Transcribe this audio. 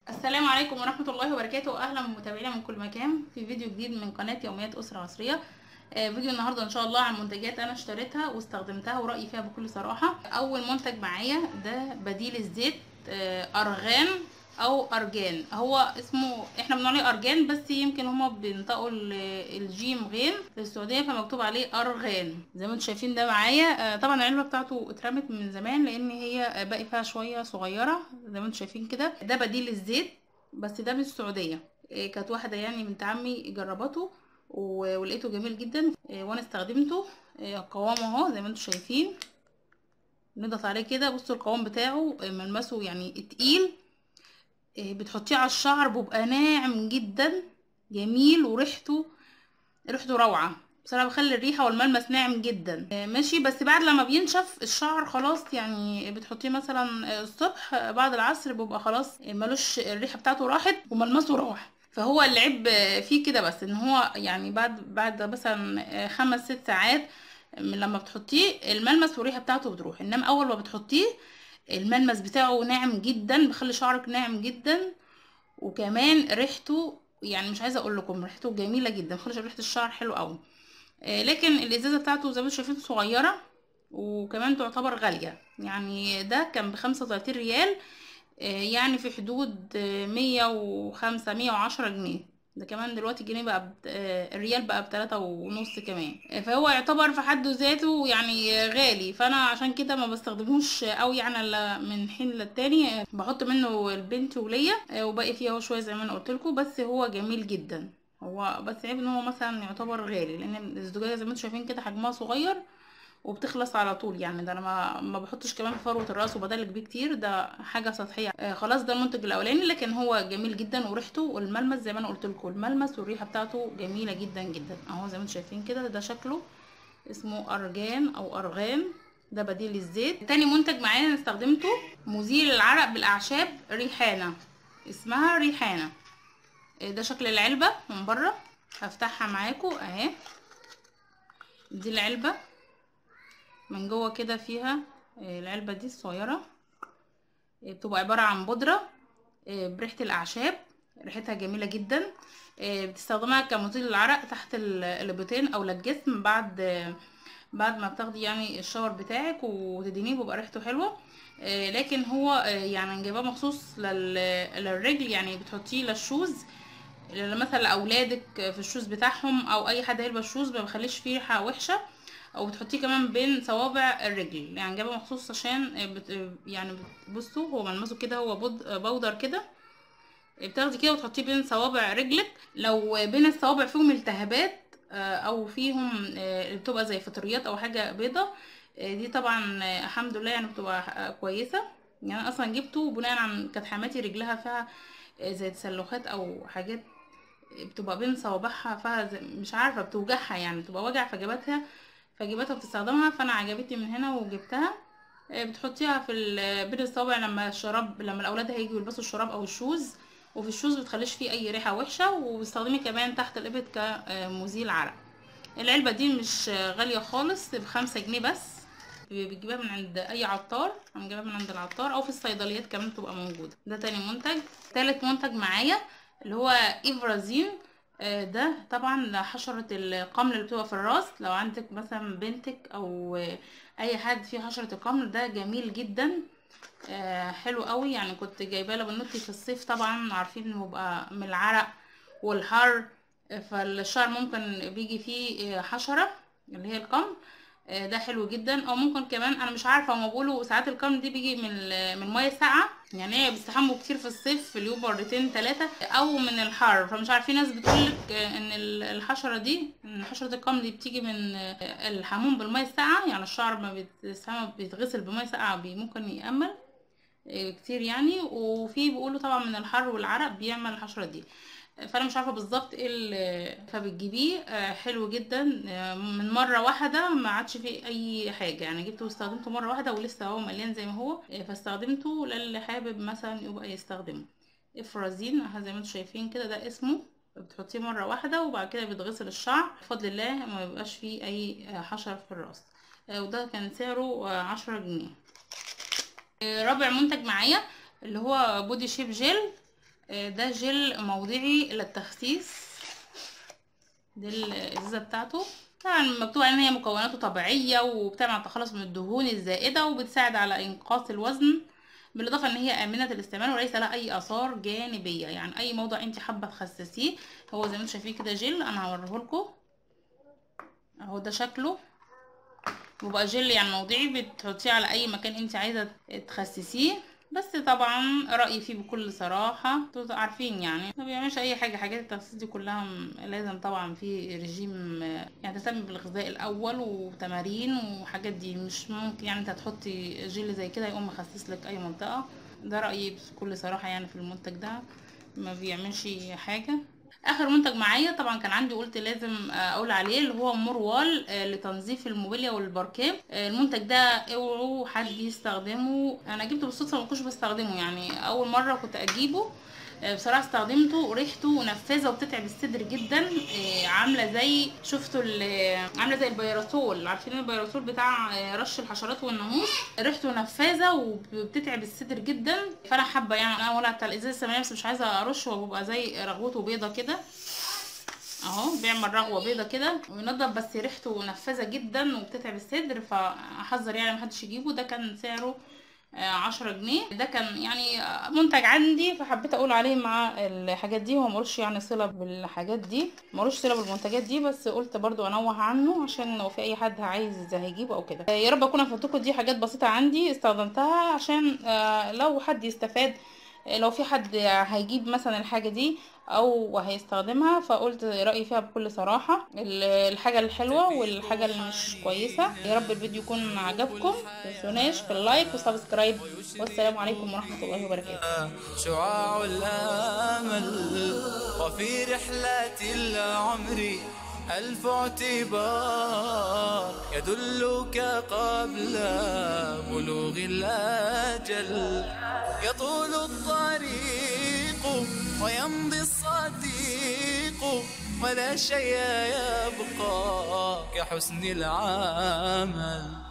السلام عليكم ورحمة الله وبركاته أهلا بمتابعينا من كل مكان في فيديو جديد من قناة يوميات أسرة مصرية آه، فيديو النهاردة إن شاء الله عن منتجات أنا اشتريتها واستخدمتها ورأيي فيها بكل صراحة أول منتج معايا ده بديل الزيت آه، أرغان أو أرجان هو اسمه احنا بنقول عليه أرجان بس يمكن هما بينطقوا ال- الجيم غين في السعودية فمكتوب عليه أرغان زي ما انتم شايفين ده معايا آه، طبعا العلبة بتاعته اترمت من زمان لأن هي باقي فيها شوية صغيرة زي ما انتم شايفين كده ده بديل الزيت بس ده من السعودية إيه، كانت واحدة يعني بنت عمي جربته و- ولقيته جميل جدا إيه، وانا استخدمته إيه، قوامه اهو زي ما انتم شايفين نضغط عليه كده بصوا القوام بتاعه إيه، ملمسه يعني تقيل إيه، بتحطيه على الشعر بيبقى ناعم جدا جميل وريحته ريحته روعة بصراحة بخلي الريحة والملمس ناعم جدا آه، ماشي بس بعد لما بينشف الشعر خلاص يعني بتحطيه مثلا آه، الصبح آه، بعد العصر بيبقى خلاص آه، ملوش الريحة بتاعته راحت وملمسه راح فهو العيب آه، فيه كده بس ان هو يعني بعد بعد مثلا آه، خمس ست ساعات من لما بتحطيه الملمس والريحة بتاعته بتروح انما اول ما بتحطيه الملمس بتاعه ناعم جدا بيخلي شعرك ناعم جدا وكمان ريحته يعني مش عايزه اقول لكم ريحته جميله جدا خلي ريحه الشعر حلو قوي آه، لكن الازازه بتاعته زي ما انتم شايفين صغيره وكمان تعتبر غاليه يعني ده كان بخمسة وتلاتين ريال آه، يعني في حدود آه، مية وخمسة مية وعشرة جنيه ده كمان دلوقتي الجنيه بقى بت... آه، الريال بقى بتلاتة ونص كمان آه، فهو يعتبر في حد ذاته يعني آه، غالي فانا عشان كده ما بستخدموش قوي يعني الا من حين للتاني آه، بحط منه البنت وليا آه، وباقي فيه هو شويه زي ما انا قلت لكم بس هو جميل جدا هو بس عيب ان هو مثلا يعتبر غالي لان الزجاجه زي ما انتم شايفين كده حجمها صغير وبتخلص على طول يعني ده انا ما ما بحطش كمان في فروه الراس وبدلك بيه كتير ده حاجه سطحيه آه خلاص ده المنتج الاولاني لكن هو جميل جدا وريحته والملمس زي ما انا قلت لكم الملمس والريحه بتاعته جميله جدا جدا اهو زي ما انتم شايفين كده ده شكله اسمه ارجان او ارغان ده بديل الزيت تاني منتج معانا أنا استخدمته مزيل العرق بالاعشاب ريحانه اسمها ريحانه آه، ده شكل العلبه من بره هفتحها معاكم اهي دي العلبه من جوه كده فيها آه، العلبة دي الصغيرة آه، بتبقى عبارة عن بودرة آه، بريحة الأعشاب ريحتها جميلة جدا آه، بتستخدمها كمزيل العرق تحت ال- الإبطين أو للجسم بعد آه، بعد ما بتاخدي يعني الشاور بتاعك وتدهنيه بيبقى ريحته حلوة آه، لكن هو آه، يعني جايباه مخصوص لل- للرجل يعني بتحطيه للشوز ل- مثلا لاولادك في الشوز بتاعهم او اي حد هيلبس شوز ما بيخليش فيه ريحه وحشه او بتحطيه كمان بين صوابع الرجل يعني جايبه مخصوص عشان بت... يعني بصوا هو ملمسه كده هو بود... بودر كده بتاخدي كده وتحطيه بين صوابع رجلك لو بين الصوابع فيهم التهابات آه، او فيهم آه، اللي بتبقى زي فطريات او حاجه بيضه آه، دي طبعا آه، الحمد لله يعني بتبقى آه، كويسه يعني انا اصلا جبته بناء عن كانت حماتي رجلها فيها آه، زي تسلخات او حاجات بتبقى بين صوابعها فيها زي- مش عارفه بتوجعها يعني بتبقى وجع فجابتها فجابتها بتستخدمها فانا عجبتني من هنا وجبتها آه، بتحطيها في ال- بين الصوابع لما الشراب لما الاولاد هيجوا يلبسوا الشراب او الشوز وفي الشوز بتخليش فيه اي ريحه وحشه وبتستخدمي كمان تحت الابط كمزيل عرق العلبه دي مش غاليه خالص بخمسة جنيه بس بتجيبها من عند اي عطار انا جايبها من عند العطار او في الصيدليات كمان بتبقى موجوده ده تاني منتج تالت منتج معايا اللي هو ايفرازين آه، ده طبعا لحشرة القمل اللي بتبقى في الراس لو عندك مثلا بنتك او آه، اي حد فيه حشرة القمل ده جميل جدا آه، حلو قوي يعني كنت جايباه لبنوتي في الصيف طبعا عارفين انه بيبقى من العرق والحر آه، فالشعر ممكن بيجي فيه آه، حشرة اللي هي القمل آه، ده حلو جدا او ممكن كمان انا مش عارفه هما بيقولوا ساعات القمل دي بيجي من ال- من ميه ساقعه يعني هي بيستحموا كتير في الصيف في اليوم مرتين ثلاثه او من الحر فمش عارف في ناس بتقولك آه، ان ال- الحشره دي ان حشره القمل دي بتيجي من آه، الحموم بالميه الساقعه يعني الشعر ما بيتستحمى بيتغسل بميه ساقعه بي- ممكن يأمل آه، كتير يعني وفي بيقولوا طبعا من الحر والعرق بيعمل الحشره دي فانا مش عارفه بالظبط ايه اللي فبتجيبيه آه، حلو جدا آه، من مره واحده ما عادش فيه اي حاجه يعني جبته واستخدمته مره واحده ولسه هو مليان زي ما هو آه، فاستخدمته للي حابب مثلا يبقى يستخدمه افرازين اهو زي ما انتم شايفين كده ده اسمه بتحطيه مره واحده وبعد كده بيتغسل الشعر بفضل الله ما بيبقاش فيه اي آه، حشره في الراس آه، وده كان سعره آه، عشرة جنيه آه، رابع منتج معايا اللي هو بودي شيب جيل آه، ده جل موضعي للتخسيس دي الازازه بتاعته طبعا مكتوب عليه ان هي مكوناته طبيعيه وبتعمل التخلص من الدهون الزائده وبتساعد على انقاص الوزن بالاضافه ان هي امنه الاستعمال وليس لها اي اثار جانبيه يعني اي موضع انت حابه تخسسيه هو زي ما انتم شايفين كده جل انا هوريه لكم اهو ده شكله وبقى جل يعني موضعي بتحطيه على اي مكان انت عايزه تخسسيه بس طبعا رايي فيه بكل صراحه انتوا عارفين يعني ما بيعملش اي حاجه حاجات التخسيس دي كلها م- لازم طبعا في رجيم آه، يعني تهتم بالغذاء الاول وتمارين وحاجات دي مش ممكن يعني انت تحطي جل زي كده يقوم مخسس لك اي منطقه ده رايي بكل صراحه يعني في المنتج ده ما بيعملش حاجه اخر منتج معايا طبعا كان عندي قلت لازم اقول عليه اللي هو موروال آه، لتنظيف الموبيليا والباركيه آه، المنتج ده اوعوا حد يستخدمه انا جبته بالصدفه ما كنتش بستخدمه يعني اول مره كنت اجيبه آه، بصراحه استخدمته ريحته نفاذه وبتتعب الصدر جدا آه، عامله زي شفتوا ال- عامله زي البيراسول عارفين البيراسول بتاع آه، رش الحشرات والناموس ريحته نفاذه وبتتعب الصدر جدا فانا حابه يعني انا ولعت على الازازه الثمانيه بس مش عايزه ارش هو بيبقى زي رغوته بيضه كده اهو بيعمل رغوه بيضه كده وينضف بس ريحته نفاذه جدا وبتتعب الصدر فاحذر يعني محدش يجيبه ده كان سعره آه، عشرة جنيه ده كان يعني آه، منتج عندي فحبيت اقول عليه مع الحاجات دي هو ملوش يعني صله بالحاجات دي ملوش صله بالمنتجات دي بس قلت برضو انوه عنه عشان لو في اي حد عايز هيجيبه او كده آه، يا رب اكون افدتكم دي حاجات بسيطه عندي استخدمتها عشان آه، لو حد يستفاد لو في حد هيجيب مثلا الحاجة دي او هيستخدمها فقلت رأيي فيها بكل صراحة ال- الحاجة الحلوة والحاجة اللي مش كويسة يا رب الفيديو يكون عجبكم متنسوناش في اللايك وسبسكرايب والسلام عليكم ورحمة الله وبركاته شعاع الامل وفي رحلة العمر ألف اعتبار يدلك قبل بلوغ الأجل يطول الطريق ويمضي الصديق ولا شيء يبقى كحسن العمل